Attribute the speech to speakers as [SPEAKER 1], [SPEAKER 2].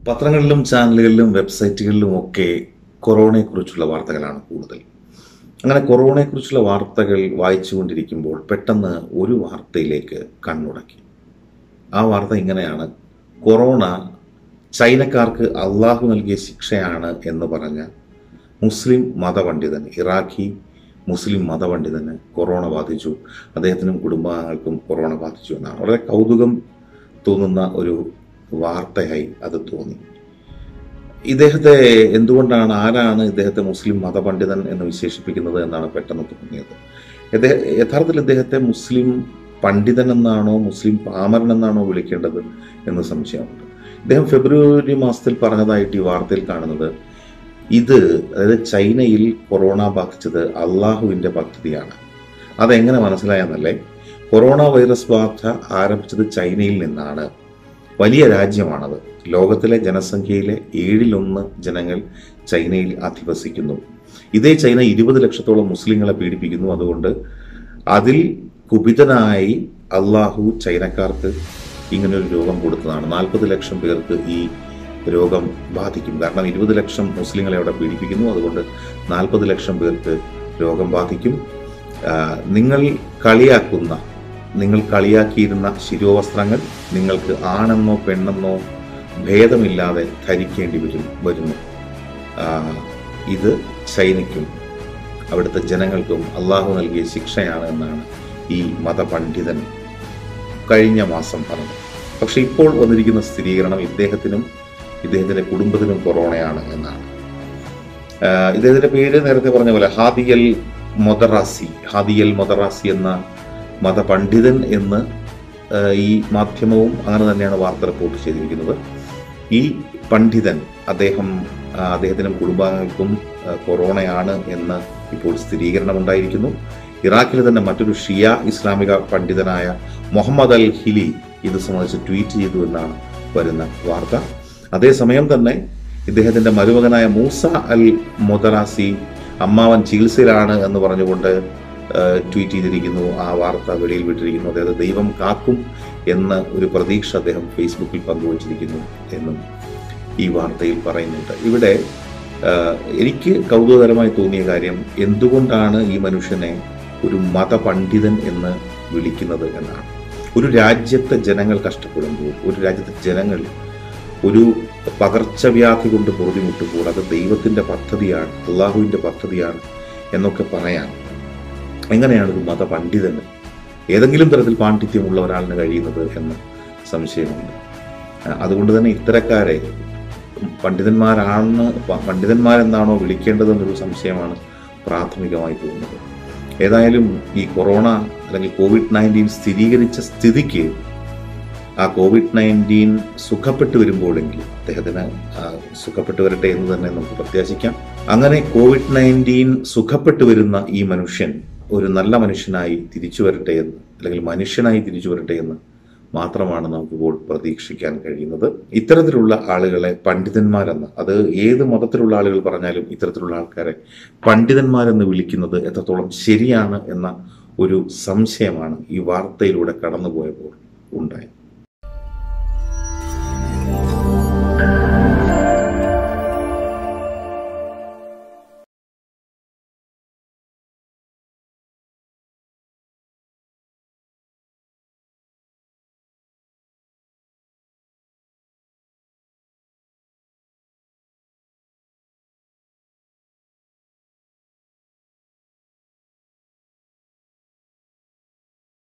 [SPEAKER 1] പത്രങ്ങളിലും ചാനലുകളിലും വെബ്സൈറ്റുകളിലും ഒക്കെ കൊറോണയെക്കുറിച്ചുള്ള വാർത്തകളാണ് കൂടുതൽ അങ്ങനെ കൊറോണയെക്കുറിച്ചുള്ള വാർത്തകൾ വായിച്ചുകൊണ്ടിരിക്കുമ്പോൾ പെട്ടെന്ന് ഒരു വാർത്തയിലേക്ക് കണ്ണുടക്കി ആ വാർത്ത ഇങ്ങനെയാണ് കൊറോണ ചൈനക്കാർക്ക് അള്ളാഹു നൽകിയ ശിക്ഷയാണ് എന്ന് പറഞ്ഞ മുസ്ലിം മതപണ്ഡിതൻ ഇറാഖി മുസ്ലിം മതപണ്ഡിതന് കൊറോണ ബാധിച്ചു അദ്ദേഹത്തിനും കുടുംബാംഗങ്ങൾക്കും കൊറോണ ബാധിച്ചു എന്നാണ് വളരെ കൗതുകം തോന്നുന്ന ഒരു വാർത്തയായി അത് തോന്നി ഇദ്ദേഹത്തെ എന്തുകൊണ്ടാണ് ആരാണ് ഇദ്ദേഹത്തെ മുസ്ലിം മതപണ്ഡിതൻ എന്ന് വിശേഷിപ്പിക്കുന്നത് എന്നാണ് പെട്ടെന്ന് തോന്നിയത് ഇദ്ദേഹം യഥാർത്ഥത്തിൽ ഇദ്ദേഹത്തെ മുസ്ലിം പണ്ഡിതൻ എന്നാണോ മുസ്ലിം പാമരൻ എന്നാണോ വിളിക്കേണ്ടത് എന്ന് സംശയമുണ്ട് ഇദ്ദേഹം ഫെബ്രുവരി മാസത്തിൽ പറഞ്ഞതായിട്ട് ഈ വാർത്തയിൽ കാണുന്നത് ഇത് അതായത് ചൈനയിൽ കൊറോണ ബാധിച്ചത് അള്ളാഹുവിൻ്റെ പദ്ധതിയാണ് അതെങ്ങനെ മനസ്സിലായെന്നല്ലേ കൊറോണ വൈറസ് ബാധ ആരംഭിച്ചത് ചൈനയിൽ നിന്നാണ് വലിയ രാജ്യമാണത് ലോകത്തിലെ ജനസംഖ്യയിലെ ഏഴിലൊന്ന് ജനങ്ങൾ ചൈനയിൽ അധിവസിക്കുന്നു ഇതേ ചൈന ഇരുപത് ലക്ഷത്തോളം മുസ്ലിങ്ങളെ പീഡിപ്പിക്കുന്നു അതുകൊണ്ട് അതിൽ കുപിതനായി അള്ളാഹു ചൈനക്കാർക്ക് ഇങ്ങനൊരു രോഗം കൊടുത്തതാണ് നാൽപ്പത് ലക്ഷം പേർക്ക് ഈ രോഗം ബാധിക്കും കാരണം ഇരുപത് ലക്ഷം മുസ്ലിങ്ങളെ അവിടെ പീഡിപ്പിക്കുന്നു അതുകൊണ്ട് നാൽപ്പത് ലക്ഷം പേർക്ക് രോഗം ബാധിക്കും ആ, നിങ്ങൾ കളിയാക്കുന്ന നിങ്ങൾ കളിയാക്കിയിരുന്ന ശിരോവസ്ത്രങ്ങൾ നിങ്ങൾക്ക് ആണെന്നോ പെണ്ണെന്നോ ഭേദമില്ലാതെ ധരിക്കേണ്ടി വരും വരുന്നു ആ, ഇത് ചൈനയ്ക്കും അവിടുത്തെ ജനങ്ങൾക്കും അള്ളാഹു നൽകിയ ശിക്ഷയാണ് എന്നാണ് ഈ മതപണ്ഡിതൻ കഴിഞ്ഞ മാസം പറഞ്ഞത് പക്ഷെ ഇപ്പോൾ വന്നിരിക്കുന്ന സ്ഥിരീകരണം ഇദ്ദേഹത്തിനും ഇദ്ദേഹത്തിന്റെ കുടുംബത്തിനും കൊറോണയാണ് എന്നാണ് ആ, ഇദ്ദേഹത്തിന്റെ പേര് നേരത്തെ പറഞ്ഞ പോലെ ഹാദിയൽ മൊദറാസി ഹാദിയൽ മൊദറാസി എന്ന മതപണ്ഡിതൻ എന്ന് ആ, ഈ മാധ്യമവും അങ്ങനെ തന്നെയാണ് വാർത്ത റിപ്പോർട്ട് ചെയ്തിരിക്കുന്നത് ഈ പണ്ഡിതൻ അദ്ദേഹം ആ, അദ്ദേഹത്തിനും കുടുംബാംഗങ്ങൾക്കും ആ, കൊറോണയാണ് എന്ന് ഇപ്പോൾ സ്ഥിരീകരണം ഉണ്ടായിരിക്കുന്നു ഇറാഖിലെ തന്നെ മറ്റൊരു ഷിയ ഇസ്ലാമിക പണ്ഡിതനായ മുഹമ്മദ് അൽ ഹിലി ഇത് സംബന്ധിച്ച് ട്വീറ്റ് ചെയ്തു എന്നാണ് വരുന്ന വാർത്ത അതേസമയം തന്നെ ഇദ്ദേഹത്തിന്റെ മരുമകനായ മൂസ അൽ മൊദറാസി അമ്മാവൻ ചികിത്സയിലാണ് എന്ന് പറഞ്ഞുകൊണ്ട് ഏഹ്, ട്വീറ്റ് ചെയ്തിരിക്കുന്നു ആ വാർത്ത വെളിയിൽ വിട്ടിരിക്കുന്നു അതായത് ദൈവം കാക്കും എന്ന ഒരു പ്രതീക്ഷ അദ്ദേഹം ഫേസ്ബുക്കിൽ പങ്കുവച്ചിരിക്കുന്നു എന്നും ഈ വാർത്തയിൽ പറയുന്നുണ്ട് ഇവിടെ ഏഹ്, എനിക്ക് കൗതുകകരമായി തോന്നിയ കാര്യം എന്തുകൊണ്ടാണ് ഈ മനുഷ്യനെ ഒരു മതപണ്ഡിതൻ എന്ന് വിളിക്കുന്നത് എന്നാണ് ഒരു രാജ്യത്തെ ജനങ്ങൾ കഷ്ടപ്പെടുമ്പോൾ ഒരു രാജ്യത്തെ ജനങ്ങൾ ഒരു പകർച്ചവ്യാധി കൊണ്ട് പൊറുതിമുട്ടുമ്പോൾ അത് ദൈവത്തിന്റെ പദ്ധതിയാണ് അള്ളാഹുവിന്റെ പദ്ധതിയാണ് എന്നൊക്കെ പറയാൻ എങ്ങനെയാണ് ഒരു മതപണ്ഡിതന് ഏതെങ്കിലും തരത്തിൽ പാണ്ഡിത്യമുള്ള ഒരാളിന് കഴിയുന്നത് എന്ന് സംശയമുണ്ട് ആ, അതുകൊണ്ട് തന്നെ ഇത്തരക്കാരെ പണ്ഡിതന്മാരാണ് പ- പണ്ഡിതന്മാരെന്നാണോ വിളിക്കേണ്ടതെന്നൊരു സംശയമാണ് പ്രാഥമികമായി തോന്നുന്നത് ഏതായാലും ഈ കൊറോണ അല്ലെങ്കിൽ കോവിഡ് നയൻറ്റീൻ സ്ഥിരീകരിച്ച സ്ഥിതിക്ക് ആ കോവിഡ് നയൻറ്റീൻ സുഖപ്പെട്ടു വരുമ്പോഴെങ്കിലും അദ്ദേഹത്തിന് ആ, സുഖപ്പെട്ടു വരട്ടെ എന്ന് തന്നെ നമുക്ക് പ്രത്യാശിക്കാം അങ്ങനെ കോവിഡ് നയൻറ്റീൻ സുഖപ്പെട്ടു വരുന്ന ഈ മനുഷ്യൻ ഒരു നല്ല മനുഷ്യനായി തിരിച്ചു വരട്ടെ എന്ന് അല്ലെങ്കിൽ മനുഷ്യനായി തിരിച്ചു വരട്ടെ എന്ന് മാത്രമാണ് നമുക്കിപ്പോൾ പ്രതീക്ഷിക്കാൻ കഴിയുന്നത് ഇത്തരത്തിലുള്ള ആളുകളെ പണ്ഡിതന്മാരെന്ന് അത് ഏത് മതത്തിലുള്ള ആളുകൾ പറഞ്ഞാലും ഇത്തരത്തിലുള്ള ആൾക്കാരെ പണ്ഡിതന്മാരെന്ന് വിളിക്കുന്നത് എത്രത്തോളം ശരിയാണ് എന്ന ഒരു സംശയമാണ് ഈ വാർത്തയിലൂടെ കടന്നുപോയപ്പോൾ ഉണ്ടായത്